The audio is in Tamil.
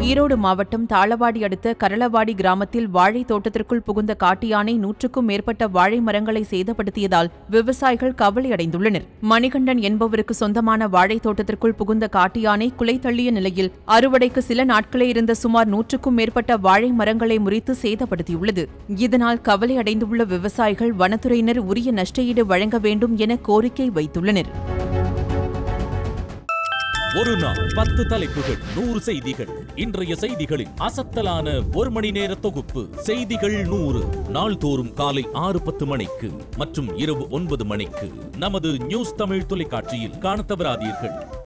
ஈரோடு மாவட்டம் தாளவாடி அடுத்த கரளவாடி கிராமத்தில் வாழை தோட்டத்திற்குள் புகுந்த காட்டு யானை நூற்றுக்கும் மேற்பட்ட வாழை மரங்களை சேதப்படுத்தியதால் விவசாயிகள் கவலையடைந்துள்ளனர் மணிகண்டன் என்பவருக்கு சொந்தமான வாழை தோட்டத்திற்குள் புகுந்த காட்டு யானை குலை தள்ளிய நிலையில் அறுவடைக்கு சில நாட்களே இருந்த சுமார் நூற்றுக்கும் மேற்பட்ட வாழை மரங்களை முறித்து சேதப்படுத்தியுள்ளது இதனால் கவலையடைந்துள்ள விவசாயிகள் வனத்துறையினர் உரிய நஷ்டஈடு வழங்க வேண்டும் என கோரிக்கை வைத்துள்ளனர் ஒரு நாள் பத்து தலைப்புகள் நூறு செய்திகள் இன்றைய செய்திகளின் அசத்தலான ஒரு மணி நேர தொகுப்பு செய்திகள் நூறு நாள்தோறும் காலை ஆறு பத்து மணிக்கு மற்றும் இரவு ஒன்பது மணிக்கு நமது நியூஸ் தமிழ் தொலைக்காட்சியில் காணத் தவறாதீர்கள்